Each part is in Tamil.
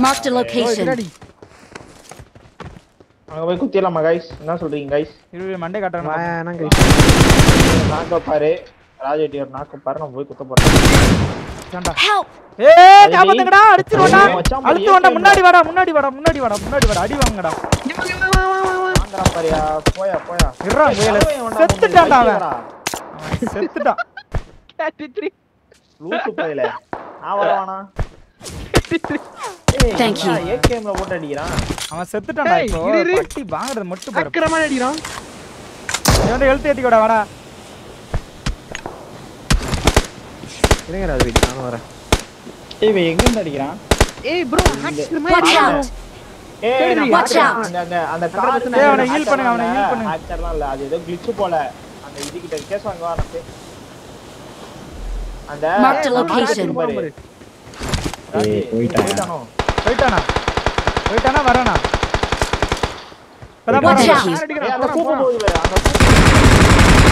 Marked a location. பின்னாடி அங்க போய் குத்திடலாமா கைஸ் என்ன சொல்றீங்க கைஸ் இரு மண்டே காட்டுறேன் வேணாங்க நாக்க பாரு ராஜேட்டி ஒரு நாக்க பாரு நான் போய் குத்த போறேன் ஏன்டா Help! ஏய் காப்பாத்துங்கடா அடிச்சிருவாடா ஐயோ, மச்சான், அழுத்து வாடா முன்னாடி வாடா முன்னாடி வாடா முன்னாடி வாடா முன்னாடி வாடா அடி வாங்கடா வாங்குறான் பாரியா போயா போயா இருடா முயல செத்துட்டான்டா அவன் அவன் செத்துட்டான் லூசு பையல நான் வரவானா Thank you. ஏகேம்ல போட்டு அடிக்கிறான் அவன் செத்துட்டான்டா ஏய், இப்போ இரு, இரு. பட்டி வாங்குறது மட்டும் பாரு அக்கிரமா அடிக்கிறான் நீ வந்து ஹெல்த் ஏத்திக்கோடா வாடா இருங்க ராஜ் நானும் வரேன் ஏய் இவன் எங்க இருந்து அடிக்கிறான் ஏய் ப்ரோ Watch out! ஏய் நான் Watch பாக்குறேன். out. அந்த அந்த அந்த கார் ஏய், அவனை heal பண்ணுங்க, அவனை heal பண்ணுங்க. ஆக்டர்லாம் இல்ல அது ஏதோ glitch போல அந்த இதுகிட்ட கேஸ் வாங்க வரது அந்த Marked a அந்த location. கார் பாரு. ஏய், போயிட்டான். போயிட்டானோ போயிட்டானா போயிட்டானா வரானா இப்பதான் Watch போறான். out! ஏய், அந்த கூப்பு போகுது பாரு அந்த கூப்பு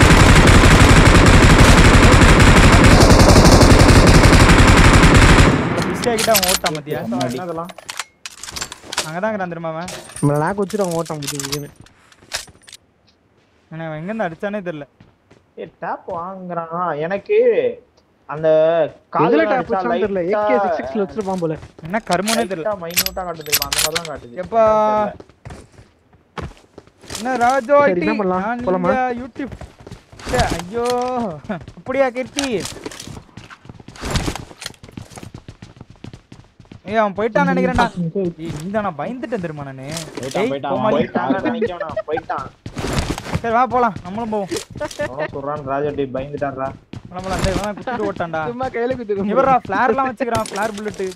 மிஸ் ஆகிட்டு அவன் ஓட்டான் மத்தியா என்னதெல்லாம் அங்கதான் இருக்கிறான் திரும்ப அவன் நம்மள லாக் வச்சுட்டு அவன் ஓட்டம் முடியுதுன்னு என்ன அவன் எங்கேருந்து அடிச்சானே தெரியல ஏய் டாப் வாங்குறான் எனக்கு அந்த இதுல கால்ல டாப் வச்சான் தெரியல ஏகே சிக்ஸ் சிக்ஸ்ல வச்சிருப்பான் போல என்ன கருமனே தெரியல மைனூட்டா காட்டுது தெரியுமா? அந்த மாதிரி தான் காட்டுது எப்பா என்ன ராஜோ சரி, என்ன பண்ணலாம்? போலாமா? யூடியூப் ச்சே, ஐயோ அப்படியா கீர்த்தி ஏய் அவன் போயிட்டான் நினைக்கிறேன்டா ஏய் இந்த நான் பயந்துட்டேன் தெரியுமா நானு போயிட்டான், ஏய், போயிட்டான், கோமாளி. போயிட்டாங்க நினைக்கணும் போயிட்டான் சரி வா போலாம் நம்மளும் போவோம் அவன் சொல்றான் ராஜாட்டி பயந்துட்டான்டா போலாம் போலாம் அந்த இவன் குத்திட்டு ஓட்டான்டா சும்மா கையில குத்துக்கு இவரா ஃபிளார்லாம் வச்சுக்கிறான் ஃபிளார் புல்லட்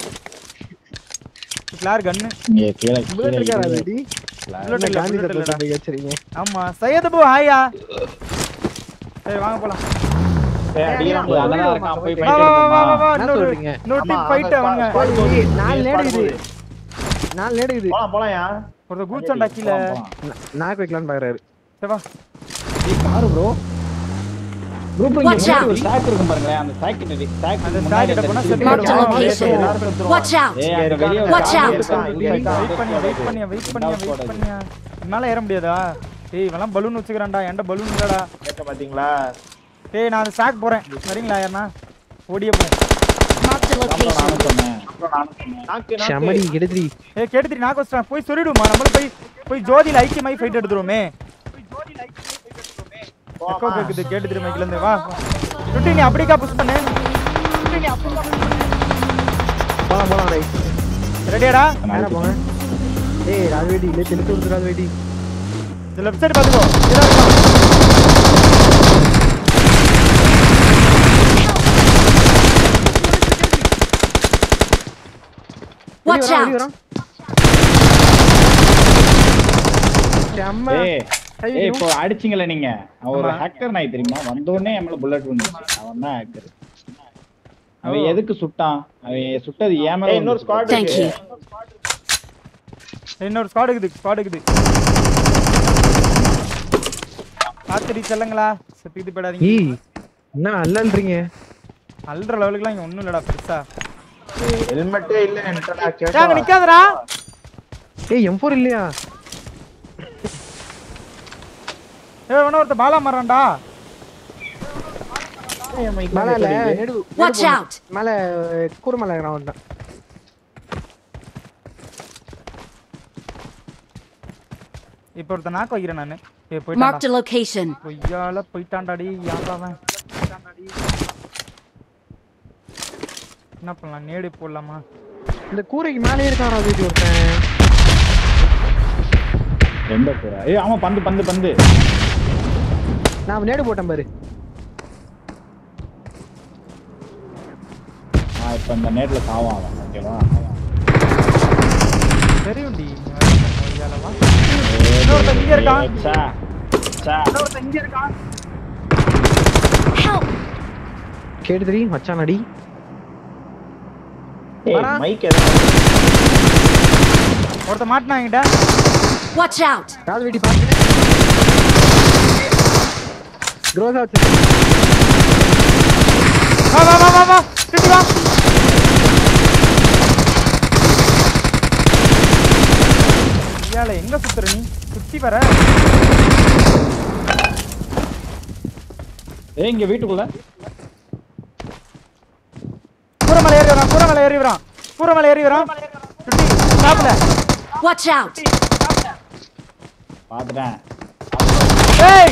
ஃபிளார் கன்னு இங்க கீழே புல்லட் கீழே இருக்காரா இருக்குது. ரெடி புல்லட் இல்ல காந்தி புல்லட் இல்லடா தத்துவத்தை வச்சிருக்கீங்க ஆமா சையது போ ஹாயா சரி வாங்க போலாம் ஏய், அடிக்கிறான் ஏய், அங்கதான் இருக்கான், போய் வா வா வா வா வா என்ன இன்னொரு சொல்றீங்க? இன்னொரு ஆமா, டீம் ஃபைட் அந்த வாங்க squad போகுது. ஏய், நாலு squad நேரம் இது. போகுது. நாலு நேடுது போலாம் போலாம்யா ஒருத்தர் கூச்சண்டா கீழ போலாம், போலாம். நாக்கு வைக்கலாம்னு பாக்குறாரு சரி வா ஏய், காரு bro. Bro, bro, இங்க Watch முன்னாடி out. ஒரு stack இருக்கும் பாருங்களேன், அந்த stack கிட்ட டி- stack அந்த முன்னாடி stack கிட்ட போனா அந்த செத்து Marked a போயிடுவான். location. எல்லாரும் செத்துருவான். Watch out! ஏய், அங்க வெளிய ஒரு Watch கார் out. இருக்கான், இங்க இங்க இருக்கான். வெயிட் பண்ணியா வெயிட் பண்ணியா வெயிட் பண்ணியா வெயிட் பண்ணியா வெயிட் பண்ணியா என்னால ஏற முடியாதா ஏய் இவெல்லாம் பலூன் வச்சுக்கிறான்டா என்கிட்ட பலூன் இல்லடா கேட்ட பாத்தீங்களா ஏய் நான் அந்த ஸ்டாக் போறேன் வரீங்களா யாருனா ஓடியே போறேன் Marked a அப்புறம் location. நானும் சொன்னேன். நாக்கு செம்மடி நாக்கு கெடுதி ஏய் கேட்டுட்டு நான் கொஸ்டன் போய் சொல்லிடுமா நம்மள போய் போய் ஜோதியில ஐக்கியமாய் ஃபைட் எடுத்துருவோமே எக்கோ கேக்குது கேட்டுட்டு மைக்ல இருந்து வா சுட்டி நீ அப்படிக்கா புஷ் பண்ணு போலாம் போலாம் டேய் ரெடியாடா நேரா போங்க ஏய் ராஜவேடி இல்ல தெளித்து விடுது ராஜவேடி இந்த லெஃப்ட் சைடு பாத்துக்கோ இதா இருக்கான். Watch வெளிய out! வரான், செம்ம ஏய், ஐயோ. ஏய், இப்போ அடிச்சீங்கல்ல நீங்க அவன் ஒரு ஆமா. hacker நாய் தெரியுமா வந்த உடனே நம்மள புல்லட் வந்துச்சு அவன் தான் hacker அவன் ஓ. எதுக்கு சுட்டான் அவன் சுட்டது ஏன் மேல ஏய், இன்னொரு வந்து ஸ்குவாட் Thank you. இன்னொரு ஸ்குவாட் இருக்குது ஸ்குவாட் இருக்குது பாத்துடி செல்லுங்களா செத்துக்கிட்டு போயிடாதீங்க ஏய் என்ன அல்லல்றீங்க அல்ற லெவலுக்குலாம் இங்க ஒண்ணும் இல்லடா பெருசா ஹெல்மெட்டே இல்ல என்கிட்டடா ஏய், அங்க கேட்டா நிக்காதடா ஏய் எம் ஃபோர் இல்லையா ஏய் வேணா ஒருத்த பாலா மாறான்டா மேல இல்ல நெடு Watch out! மேல கூர மேல இருக்கிறான் வந்தான் இப்ப ஒருத்த நாக்கு வைக்கிறேன் நானு ஏய் Marked போயிட்டான்டா a location. பொய்யால போயிட்டான்டாடி யாரா அவன் என்ன பண்ணலாம் நேடு போடலாமா இந்த கூரைக்கு மேலே இருக்கான் ராஜவேடி ஒருத்தன் எந்த கூரை ஏய் ஆமா பந்து பந்து பந்து நான் நேடு போட்டேன் பாரு ஆ இப்ப இந்த நேட்ல சாவான் அவன் ஓகேவா தெரியும்டி நீ வேற பொய்யால வா இன்னொருத்தன் இங்க இருக்கான். ஏய், சா, சா. இன்னொருத்தன் இங்க இருக்கான் Help! கேட்டு தெரியும் மச்சான் அடி ஏய் வரா. மைக் எதுவும் ஒருத்த மாட்டினா என்கிட்ட Watch out! ராஜவேடி பாத்து க்ரோஸா வச்சு வா வா வா வா வா சுத்தி வா ஐயால எங்க சுத்துற நீ சுத்தி வர ஏய் இங்க வீட்டுக்குள்ள கூரமலை ஏறி வரான் கூரமலை ஏறி வரான் கூரமலை ஏறி வரான் சுத்தி சாப்பிட Watch out! பாத்துட்டேன் ஏய்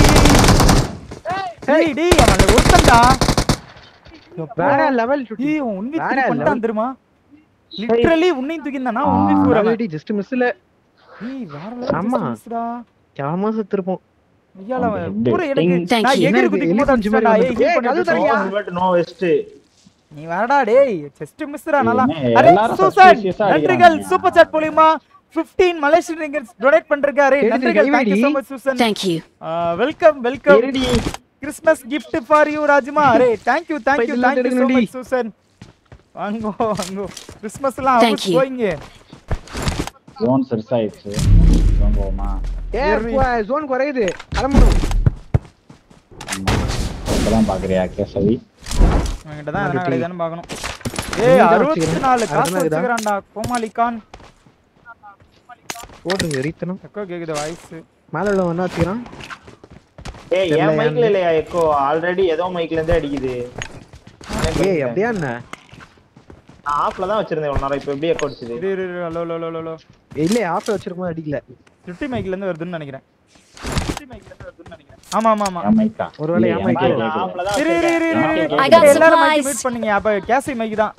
ஏய் டேய் அவன் ஒருத்தன்டா வேற லெவல் சுட்டி ஏய் அவன் உன்வி வேற தூக்கி பண்ணிட்டான் level. தெரியுமா லிட்டரலி உன்னையும் தூக்கினானா உன்வி ஆ. கூற ராஜ் ஜஸ்ட் மிஸ்ல ஏய் வேற ஆமா. லெவல்டா கேவலமா செத்துருப்போம் ஐயால அவன் அந்த பூரா எனக்கு Thank நான் you. எகிரி எனக்கு குதிக்கும் எலி போது குஞ்சு மாதிரி அடிச்சிட்டான்டா. ஏய், வந்துட்டு. heal ஏய், பண்ணிட்டு கதவு தரியா? இருக்கோம். பட் நோ வெஸ்ட் நீ வரடா டேய் செஸ்ட் மிஸ்ரா நல்லா என்ன, அரே எல்லாரும் சூசன் suspicious ஆ நன்றிகள் அடிக்கிறாங்க. சூப்பர் சாட் மூலியமா 15 மலேசியன் ரிங்கர்ஸ் டொனேட் பண்றாரு கேட்டுட்டு நன்றிகள் கைவிடி. Thank you so much Susan Thank you. Welcome welcome இருடி கிறிஸ்மஸ் gift ஃபார் யூ ராஜ்மா அரே தேங்க் யூ தேங்க் யூ பைத்தியம் தேங்க் யூ so எடுக்கணும்டி. much சூசன் வாங்கோ வாங்கோ கிறிஸ்மஸ்லாம் Thank house you. Going zone பெருசாயிடுச்சு வாங்குவோமா ஏ ஏறி. ஜோன் குறையுது கிளம்பணும் ஆமா இப்பதான் பாக்குறியா கேசவி என்கிட்ட தான் எதனா நன்றி. கிடையாதுன்னு பார்க்கணும் நீ ஏய் தான் அறுபத்தி வச்சுக்கிறேன். நாலு காசு அதுதான் இதா? வச்சுக்கிறான்டா கோமாளி கான் போட்டுருங்க ரீத்தனம் எக்கோ கேக்குது வாய்ஸ் மேல உள்ள வந்தா வச்சுக்கிறான் ஏய் தெரியல என் மைக்ல ஏன்னு. இல்லையா எக்கோ ஆல்ரெடி ஏதோ மைக்ல இருந்தே அடிக்குது ஏய் அப்படியா என்ன நான் ஆஃப்ல தான் வச்சிருந்தேன் ஒரு நேரம் இப்போ எப்படி எக்கோ அடிச்சுது இரு இரு இரு ஹலோ ஹலோ ஹலோ ஹலோ இல்ல ஆஃப் வச்சிருக்கும் அடிக்கல ஃபிஃப்டி மைக்ல இருந்து வருதுன்னு நினைக்கிறேன் 50 mic ல இருந்து வருதுன்னு நினைக்கிறேன். ஆமா ஆமா ஆமா ஏமைக்கா ஒருவேளை ஏன் mic பாரு, இல்ல. நான் ஆஃப்ல தான் இரு இரு இரு இரு, இரு வச்சிருக்கேன். I got எல்லாரும் மைக் supplies. மியூட் பண்ணீங்க அப்ப கேசி மைக் தான்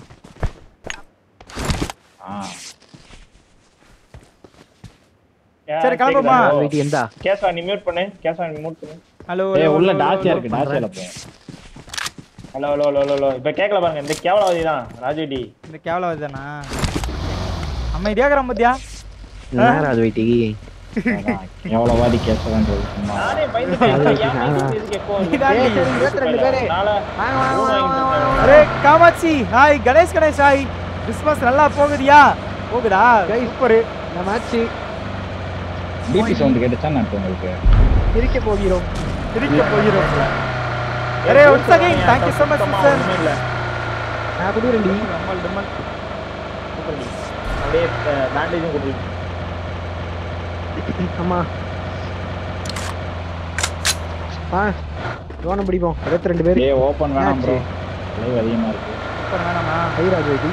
சரி, கிளம்புமா? கேக்குதா? வெயிட் எந்தா கேசவா நீ மியூட் பண்ணு கேசவா நீ மியூட் பண்ணு ஹலோ ஏய் உள்ள டாச்சியா இருக்கு டாச்சியால போ ஹலோ ஹலோ ஹலோ ஹலோ இப்போ கேட்கல பாருங்க இந்த கேவலவாதி தான் ராஜுடி இந்த கேவலம் தானா அமைதியா இருக்கிறான் பாத்தியா நேரம் அது வெயிட்டி அதான், எவ்வளவு வாடி கேசவன்றது சும்மா நானே பயந்துட்டேன் அது என் வச்சு mic நான் இதுக்கு echo நீ வருது. தான் ஏய், சரி, இருபத்தி ரெண்டு பேரு. அதனால வாங்க வாங்க room வாங்க வாங்கிட்டு வாங்க இருந்தேன். அரே Kamatchi hi Ganesh Ganesh hi Christmas நல்லா போகுதியா போகுதா Guys. சூப்பர் இந்த மேட்ச் பிபி சவுண்ட் கேட்டுச்சா நான் உங்களுக்கு பிரிக்க போகிறோம் திருக்க போகிறோம் அரே once again thank you so much சுத்தமா சிஸ்டர் ஒண்ணுமே இல்ல. நான் குடிக்கிறேன்டி டம்மல் டம்மல் சூப்பர்டி. அப்படியே பேண்டேஜும் கொடுத்துருக்கு ஆமா ஆ ஜோனை பிடிப்போம் இருபத்தி ரெண்டு பேர் ஏ ஓபன் வேணாம் ப்ரோ என்னாச்சு? லைவ் அதிகமா இருக்கு சூப்பர் வேணாமா ஐராஜ் வெயிட்டி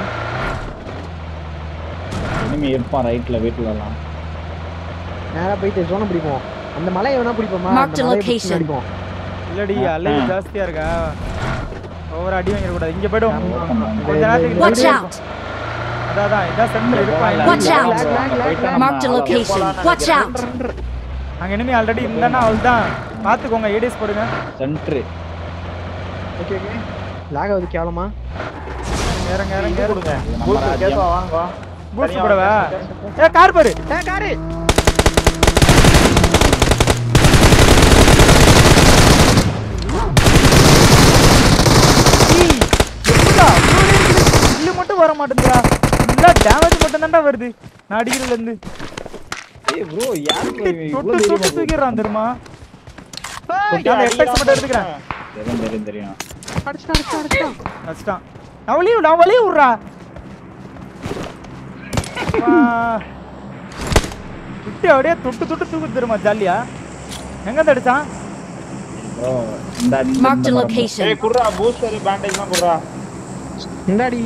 இனிமே இருப்பான் ரைட்ல வீட்டுல எல்லாம் நேரா போயிட்டு ஜோனை பிடிப்போம் அந்த மலையை வேணா பிடிப்போமா Mark அந்த the மலையை பிடிச்சு location. அடிப்போம் இல்லடி ஆ, அலைவு ஆ. ஜாஸ்தியா இருக்கா ஓவர் அடி வாங்கிட கூடாது இங்க போய்டும் ஆமா. கொஞ்ச நேரத்துக்கு Watch இங்க out! அதான் அதான் இதான் சென்டர் இருப்பான் Watch இல்ல. out. lag, lag, lag, lag. Mark the location. Watch out! அங்க இனிமே ஆல்ரெடி இருந்தானா அவள் தான் பாத்துக்கோங்க ஏடிஎஸ் போடுங்க சென்ட்ரு ஓகே ஓகே லாக் ஆகுது கேவலமா இறங்க இறங்க இது இறங்க கொடுங்க இது நம்ம பூஸ்ட் ராஜ்யம். கேசவா வாங்க பூஸ்ட் தனியா போடவா வாங்க. ஏ கார் பாரு ஏ காரு ஏய், எப்படிடா அவ்வளவு இருக்குது? கில்லு மட்டும் வர மாட்டேங்குதுடா ஃபுல்லா டேமேஜ் மட்டும் தான்டா வருது நான் அடிக்கிறதுல இருந்து ஏய் ப்ரோ யார் bro இவன் இவ்வளவு தொட்டு தைரியமா தொட்டு தூக்கிடுறான் தெரியுமா தொட்டி நான் அடிக்கிறான் FX மட்டும் எடுத்துக்கிறேன். தெரியும் தெரியும் தெரியும் அடிச்சிட்டான் அடிச்சிட்டான் அடிச்சிட்டான் கஷ்டம் நான் வழிய நான் வழிய விட்றா விட்டு அப்படியே தொட்டு தொட்டு தூக்கு தெரியுமா ஜாலியா எங்க இருந்து அடிச்சான் ப்ரோ இந்த இந்த- Mark the இந்த மரம் bro. location. ஏய் குடுறா பூஸ்டர் பேண்டேஜ்லாம் குடுறா இந்தாடி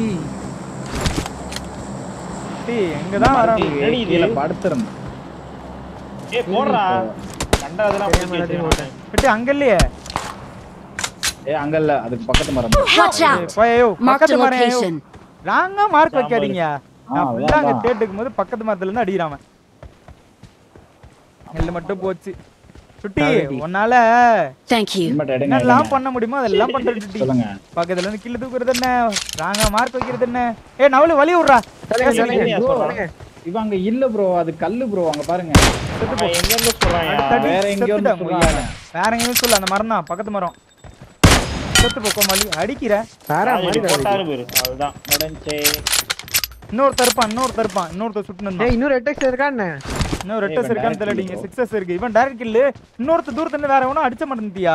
டேய் எங்க தான் வரான் மரத்துக்கு என்னடி இது? கீழே படுத்திருந்தேன் ஏய் போடுறா கண்டதெல்லாம் ஏய், பிடிச்சி மேல வச்சிருக்கேன். விட்டு அங்க இல்லையே ஏய் அங்க இல்ல அதுக்கு பக்கத்து மரம் bro. Watch ஏய், out! போய் ஐயோ Mark பக்கத்து the மரம் ஐயோ location. ராங்கா மார்க் வைக்காதீங்க நான் ஆ, ஃபுல்லா அங்க அதான். தேட்டுக்கும் போது பக்கத்து மரத்துல இருந்து அடிக்கிறான் நெல்லு மட்டும் போச்சு சுட்டி அதான்டி. உன்னால Thank you. ஹெல்மெட் எடுங்க என்னெல்லாம் எடுங்க. பண்ண முடியுமோ அதெல்லாம் பண்ற சுட்டி சொல்லுங்க பக்கத்துல இருந்து கில்லு தூக்குறது என்ன ராங்கா மார்க் வைக்கிறது என்ன ஏ நவலு வழி விட்றா சொல்லுங்க, சொல்லுங்க, சொல்லுங்க, bro, சொல்லுங்க. சொல்லுங்க. இவன் அங்க இல்ல ப்ரோ அது கல்லு ப்ரோ அங்க பாருங்க அவன் எங்க இருந்து சொல்றான் அடுத்தடி வேற எங்கேயோ இருந்து செத்துட்டான் சொல்றாங்க. கொய்யால. வேற எங்கேயும் சொல்லு அந்த மரம் தான் பக்கத்து மரம் செத்து போ கோமாளி அடிக்கிற வேற மாதிரி போட்டாரு தான் பேரு அதுதான் முடிஞ்சே இன்னொருத்தர் இருப்பான் இன்னொருத்தர் இருப்பான் இன்னொருத்தர் சுட்டுன்னு ஏய் இன்னொரு எட்டெக்ஸ் இருக்கா என்ன இன்னொரு ஏய், ரெட்டஸ் இவன் இருக்கான்னு direct தெரியல kill bro. சிக்ஸஸ் இருக்கு இவன் டைரக்ட் கில்லு இன்னொருத்தர் தூரத்துல இருந்து வேற எவனும் அடிச்ச மாட்டேன்ட்டியா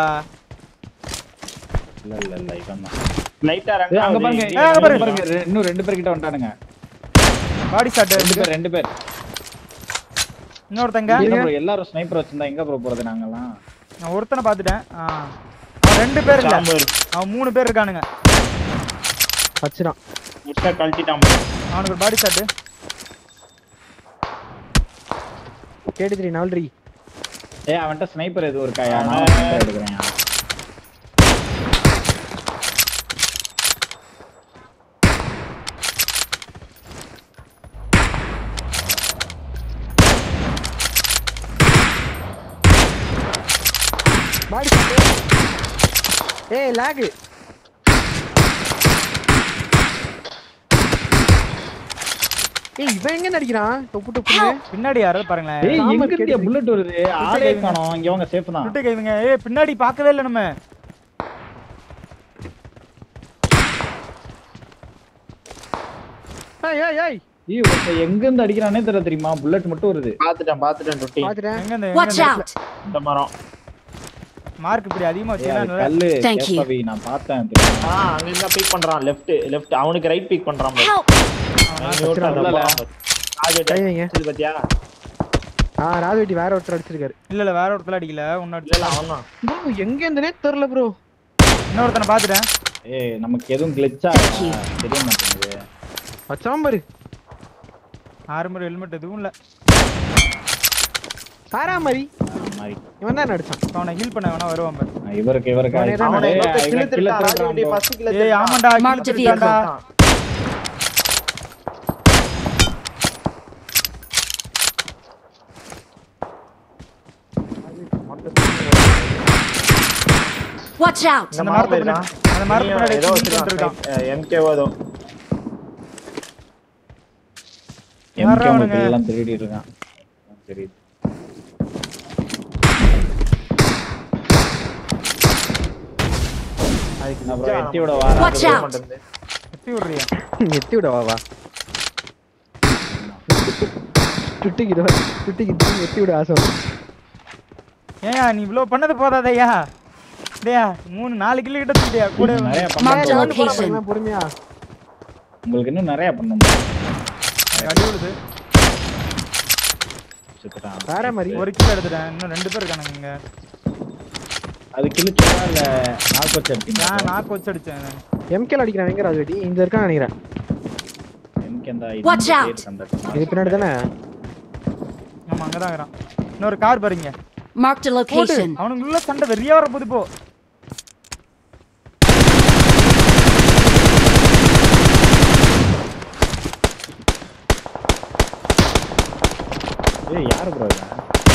இல்ல இல்ல இல்ல இவன் தான் லைட்டா ஏய், அங்க பாருங்க ஏய், அங்க பாருங்க. பாருங்க ரெ- இன்னும் ரெண்டு பேர் கிட்ட வந்துட்டானுங்க பாடி ஷாட் ரெண்டு பேர் ரெண்டு பேர் இன்னொருத்தங்க என்ன bro, எல்லாரும் ஸ்னைப்பர் வச்சிருந்தா எங்க ப்ரோ போறது நாங்கெல்லாம் நான் ஒருத்தனை பார்த்துட்டேன் ஆ அவன் ரெண்டு பேர் இல்ல சாம்பர் அவன் மூணு பேர் இருக்கானுங்க வச்சுடான் முட்டை கழட்டிட்டான் bro. அவனுக்கு ஒரு பாடி ஷாட்டு கேட்டு த்ரீ நாலு ஏய் அவன்கிட்ட ஸ்னைப்பர் எதுவும் இருக்காயா நான் ஸ்னைப்பர் எடுக்கிறேன் பாடி ஏய் லாக் ஏய் இவன் எங்க நடிக்கிறான் தொப்பு தொப்பு பின்னாடி யாராவது பாருங்களேன் ஏய் சாம்பர் எங்க இருந்தியா கேட்டு- புல்லட் வருது ஆளே காணோம் இங்க வாங்க சேஃப் தான் விட்டு கைவிங்க ஏய் பின்னாடி பார்க்கவே இல்லை நம்ம ஏய் ஏய் ஏய் ஏய் ஒருத்தன் எங்க இருந்து அடிக்கிறானே தெரியல தெரியுமா புல்லட் மட்டும் வருது பாத்துட்டேன் பாத்துட்டேன் டுட்டி பாத்துட்டேன் எங்க இந்த Watch out! இந்த மரம் மார்க் இப்படி அதிகமா ஏய், அது வச்சுக்கலாம் கல்லு Thank you. கேப்பவி நான் பார்த்தேன் தெரியுமா ஆ அங்க இருந்தா பீக் பண்றான் லெஃப்ட் லெஃப்ட் அவனுக்கு ரைட் பீக் பண்றான் bro. Help! அவன் நியூட்ரல் இல்ல. போறான் bro. ராஜு கை வைங்க. இது பாத்தியா ஆ ராஜவெட்டி வேற ஒருத்தர் அடிச்சிருக்காரு இல்ல இல்ல வேற ஒருத்தல அடிக்கல உன்ன இல்ல இல்ல அவன்தான் ப்ரோ எங்க இருந்தனே தெரியல ப்ரோ இன்னொருத்தனை பார்த்துட்டேன் ஏய் நமக்கு எதுவும் கிளிச்சா தெரிய மாட்டேங்குது வச்சான் பாரு ஆர்மர் ஹெல்மெட் எதுவும் இல்ல சாரா மாதிரி அந்த மாதிரி இவன் தான் நடிச்சான் இப்ப அவனை ஹீல் பண்ண வேணா வருவான் பாரு ஆ, இவருக்கு இவருக்கு அவனே தான் அவனை ஏய், இன்னொருத்தன் இவன் கில்லு கில்ல திருட்டான் ராஜு திருடுறான் வெட்டி bro. ஃபர்ஸ்ட் கில்ல ஏய் திருட்டான் ஆமாண்டா Mark கீழே the vehicle. திருட்டான்டா. Watch out! இந்த அந்த மரத்துல மரத்து இருக்கான் பின்னாடி- அந்த மரத்து பின்னாடி ஏதோ ஹீல் பண்ணிருக்கான் வச்சிருக்கான் எம்கேவோ ஏதோ MK யாரா உங்களுக்கு அவனுங்க? எல்லாம் திருடி இருக்கான் தெரியுது அதுக்கு அப்புறம் நிச்சயம் எட்டியோட நம்ம வாரா Watch தெரிய out. மாட்டேங்குது. எத்தி விடுறியா எத்தி விட வா வா துட்டிக்கு இது துட்டிக்கு இது எத்தி விட ஆசை வந்து. ஏயா நீ இவ்வளவு பண்ணது போதாதையா டேயா மூணு நாலு கிலோ கிட்ட தூண்டியா கூட நிறைய Mark பண்ணணும் the bro. location. என்ன பொறுமையா உங்களுக்கு இன்னும் நிறைய பண்ணணும் bro. அடி விழுது சுத்துட்டான். வேற மாதிரி ஒரு கிலோ எடுத்துட்டேன் இன்னும் ரெண்டு பேர் இருக்கானுங்க இங்க அது கிழிச்சா இல்ல நாக்கு வச்சு அடிச்சீங்களா நான் நாக்கு வச்சு அடிச்சேன் எம்கேல அடிக்கிறான் எங்க ராஜவெட்டி இந்த இருக்கான்னு நினைக்கிறேன் எனக்கு அந்த Watch இந்த out. பேர் கண்டக்ட் இது பின்னாடி தானே ஆமா அங்கதான் இருக்கிறான் இன்னொரு கார் பாருங்க Marked a location. அவனுக்கு உள்ள சண்டை வெறியா வர போது இப்போ ஏய் யாரு ப்ரோ இவன்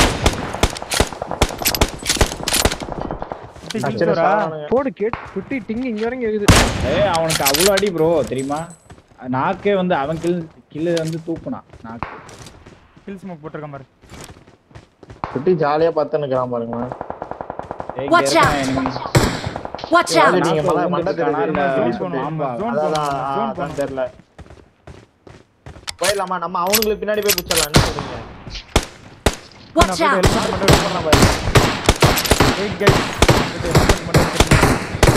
சுத்தி சரி, கிழிச்சோரா? சாவானுங்க. போடு கேட் துட்டி டிங்கு இங்க வரைக்கும் இருக்குது ஏய் அவனுக்கு அவ்வளவு அடி ப்ரோ தெரியுமா நாக்கே வந்து அவன் கில் கில்லு வந்து தூக்குனான் நாக்கு கில் ஸ்மோக் போட்டிருக்கான் பாரு குட்டி ஜாலியா பத்துனுக்குறான் பாருங்க ஏய், இங்க Watch இருக்கான் out. enemy. Watch Yeah, out! நீங்க நாக்கு மலை- மண்டை விழுந்துருக்கானா தெரியுது. இல்ல Zone சொல்லி போகணும். ஆம்பா. Zone அதான் போகணும். ஆ, Zone அதான் போகணும். தெரியல போயிடலாமா நம்ம அவங்களுக்கு பின்னாடி போய் பிடிச்சிடலாம் என்ன சொல்றீங்க Watch நான் out! போயிட்டு helmet மட்டும் பண்ண பாரு. Wait, guys. போயிட்டு helmet மட்டும் எடுத்துட்டு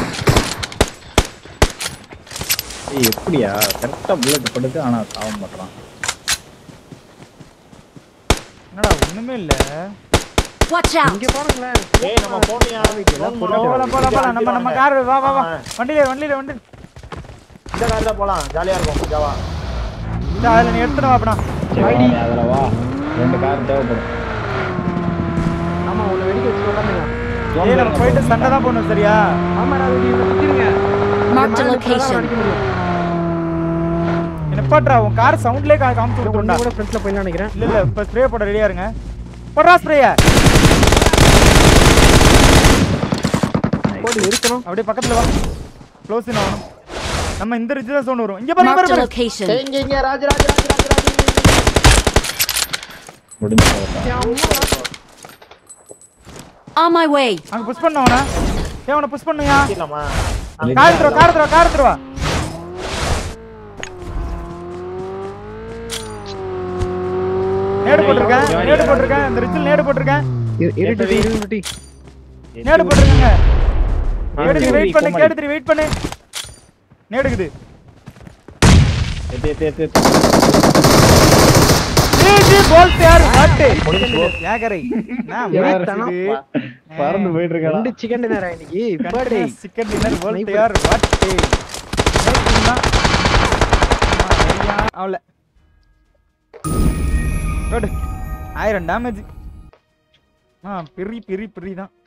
ஏய் எப்படியா கரெக்டா புல்லட் படுத்து ஆனா சாவ மாட்டான் என்னடா ஒண்ணுமே இல்ல Watch out! இங்க போனுங்களேன் ஏய் நம்ம போனியா போலாம் போலாம் போலாம் போலாம் நம்ம நம்ம கார் வா வா வா வண்டியில வண்டியில வண்டி இந்த கார் தான் போலாம் ஜாலியா இருக்கும் ஜாவா இந்த அதுல நீ எடுத்துட்டு வா அப்படா சரி வா, நீ அதுல வா ரெண்டு கார் தேவைப்படும் ஆமா உன்னை வெடிக்க வச்சு விடாதீங்க ஏய் நம்ம போயிட்டு சண்டை தான் போடணும் சரியா ஆமா ராஜவெட்டி இவனை சுத்திருங்க Marked a மேல location. அடிக்க முடியும் நிப்பாட்றா உன் கார் சவுண்ட்லயே காமிச்சு ஒண்ணு விட்டுருண்டா கூட ஃப்ரண்ட்ல போயிடலாம் நினைக்கிறேன் இல்ல இல்ல இப்ப ஸ்ப்ரே போட ரெடியா இருங்க போடுறா ஸ்ப்ரேய போடு இருக்கணும் அப்படியே பக்கத்துல வா க்ளோஸ் இன் ஆகணும் நம்ம இந்த ரிட்ஜ் தான் சவுண்ட் வரும் இங்க பாரு இங்க Marked a பாரு, பாரு location. ஏய், இங்க இங்க ராஜ் ராஜ் ராஜ் ராஜ் ராஜ் முடிஞ்சு போகட்டும். On my way. அங்க புஷ் பண்ண அவன ஏய் அவன புஷ் பண்ணுயா இல்லாமா கார் எடுத்துரு கார் எடுத்துரு கார் எடுத்துரு வா நேடு போட்டிருக்கேன் நேடு போட்டிருக்கேன் இந்த ரிட்ஜில் நேடு போட்டிருக்கேன் இருட்டு இருட்டு நேடு போட்டிருக்கேங்க ஆ, கேடுதிரி சரி, வெயிட் பண்ணு கோமாளி. கேடுதிரி வெயிட் பண்ணு நேடுக்குது ஏத்து, ஏத்து, ஏத்து, ஏத்து. ஜிஜி போல் யார் வாட்டு ஏகரை நான் யார்? match இது. பறந்து போயிட்டு இருக்காடா ரெண்டு சிக்கன் நேரம் இன்னைக்கு பர்த்டே Continuous chicken dinner போல் யார் வாட்டு அவள ஆயிரம் டேமேஜ் ஆ பிரி பிரி பிரி தான்